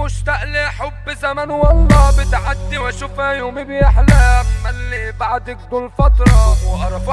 مشتاق لحب زمان والله بتعدي واشوفها يومي بيحلى اما اللي بعدك دول فترة وقرفوا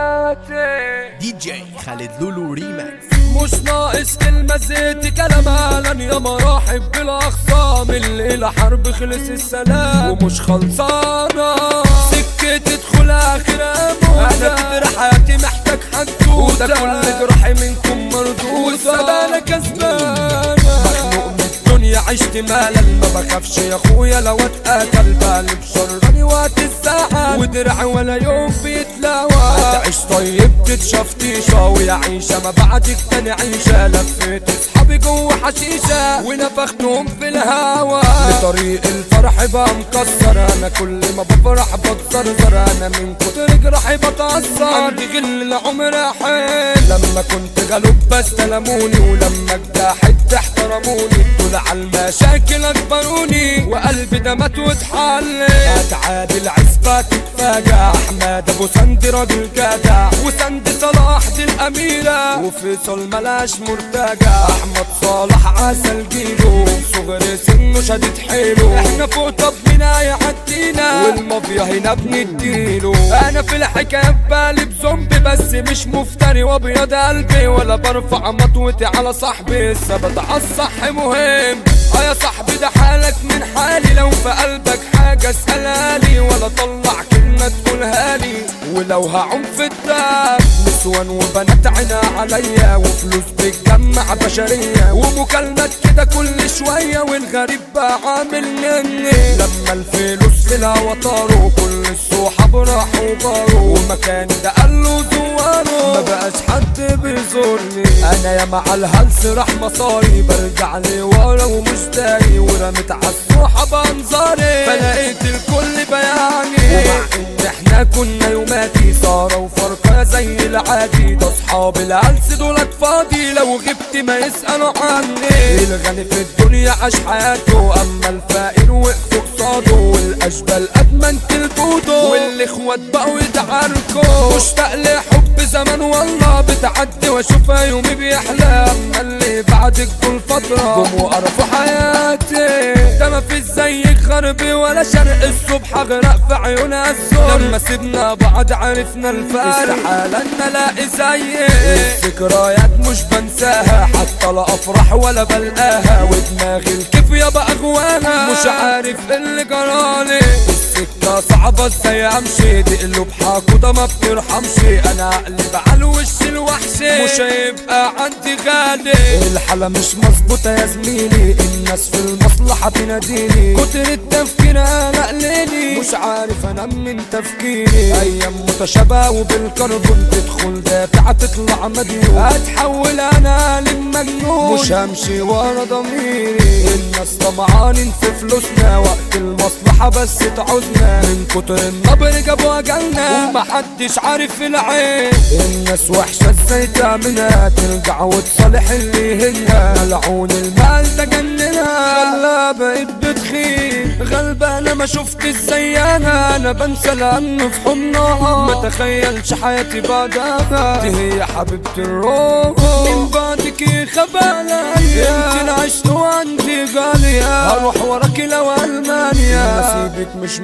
حياتي دي جي خالد لولو ريماكس مش ناقص كلمة زيت كلام اهلا يا مراحب بالاخصام الليلة حرب خلص السلام ومش خلصانة سكة تدخل اخر اموت انا كتر حياتي محتاج حدوتة وده كل جراحي منكم مردود والسبالة كسبانة مخنوق من الدنيا عشت مالا ما بخافش يا اخويا لو اتقتل بالي بشرني وقت الساعة ودرع ولا يوم بيتلاوى هتعيش طيب تتشاف تيشة ويا عيشة ما بعدك تاني عيشة لفيت اصحابي جوه حشيشة ونفختهم في الهوا لطريق الفرح بقى مكسر انا كل ما بفرح بتزرزر انا من كتر جراحي بتأثر عندي غل العمر حيل لما كنت غلوب بستلموني ولما اجتهدت احترموني دول على المشاكل اكبروني وقلبي ده مات واتحل اتعادل عزبة تتفاجع احمد ابو سند راجل جدع وسند صلاح دي الاميرة وفيصل ملاش مرتجع احمد صالح عسل جيله صغر سنه شديد حيله احنا فوق طب مين هيعدينا والمافيا هنا بنديله انا في الحكايه بالي بزومبي بس مش مفتري وابيض قلبي ولا برفع مطوتي على صاحبي الثبات على الصح مهم اه يا صاحبي ده حالك من حالي لو في قلبك حاجه اسالها لي ولا طلع كلمه تقولها لي ولو هعوم في الدم نسوان وبنات عينا عليا وفلوس بتجمع بشريه ومكالمات كده كل شويه والغريب بقى عامل مني لما الفلوس في الهوا طاروا كل الصحاب راحوا باروا ومكاني ده قالوا زواروا ما بقاش حد بيزورني انا يا مع الهلس راح مصاري برجع لي ورا ومش داري ورميت على الصحاب انظاري فلقيت الكل بياني ومع ان احنا كنا يوماتي سارة وفرقة زي العادي ده اصحاب الهلس دولت فاضي لو غبت ما يسألوا عني الغني في الدنيا عاش حياته اما الفقير وقف قصاده والاشبال ادمنت البودو والاخوات بقوا يتعاركوا مشتاق لحب زمان والله بتعدي واشوفها يومي بيحلى اما اللي بعدك طول فترة جم وقرفوا حياتي ده ما فيش زيك غربي ولا شرق الصبح اغرق في عيون الزور لما سيبنا بعض عرفنا الفرق استحالة ان الاقي زيك الذكريات مش بنساها حتى لا افرح ولا بلقاها ودماغي الكيف يابا اغواها مش عارف إيه اللي جرالي السكة صعبة ازاي امشي دي قلوب حاكودة ما بترحمش انا اقلب على الوش الوحشي مش هيبقى عندي غالي الحالة مش مظبوطة يا زميلي الناس في المصلحة تناديني كتر التفكير انا قليلي مش عارف انام من تفكيري ايام متشابهة وبالكربون تدخل دافعة تطلع مديون اتحول انا للمجنون مش همشي ورا ضميري الناس طمعانين في فلوسنا وقت المصلحة بس تعوزنا من كتر النبر جابوا اجلنا ومحدش عارف العين الناس وحشة ازاي تعملها ترجع وتصالح اللي يهنها ملعون المال ده جننها خلاها بقيت بتخيل غلبانة ما شفت ازاي انا انا بنسى لانه في حضنها ما تخيلش حياتي بعدها دي هي حبيبة الروح من بعدك يخاف عليا انت العشق وعندي غالية هروح وراكي لو المانيا نصيبك مش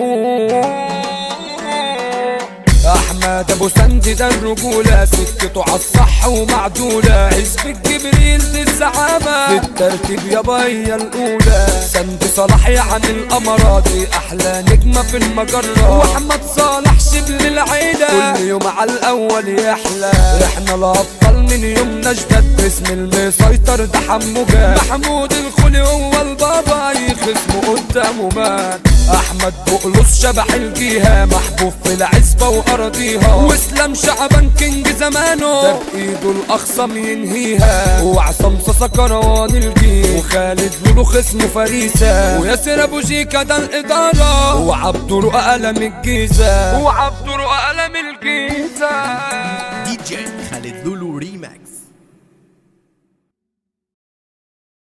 مسموح احمد ابو سند ده الرجولة سكته عالصح ومعدولة حزب جبريل دي الزعامة في الترتيب يابا هي الاولى سند صلاح يعني القمرة دي احلى نجمة في المجرة واحمد صالح شبل العيلة كل يوم على الاول يحلى احنا الابطال من يومنا جداد باسم المسيطر ده حمو جاد محمود الخولي هو البابا يخصمه قدامه مات احمد بقلص شبح الجيهة محبوب في العزبة واراضيها واسلام شعبان كينج زمانه ده بايده الاخصم ينهيها وعصام صاصا كروان الجيل وخالد لولو خصمه فريسة وياسر ابو جيكا ده الادارة وعبد رؤى قلم الجيزة وعبد رؤى قلم الجيزة دي جي خالد لولو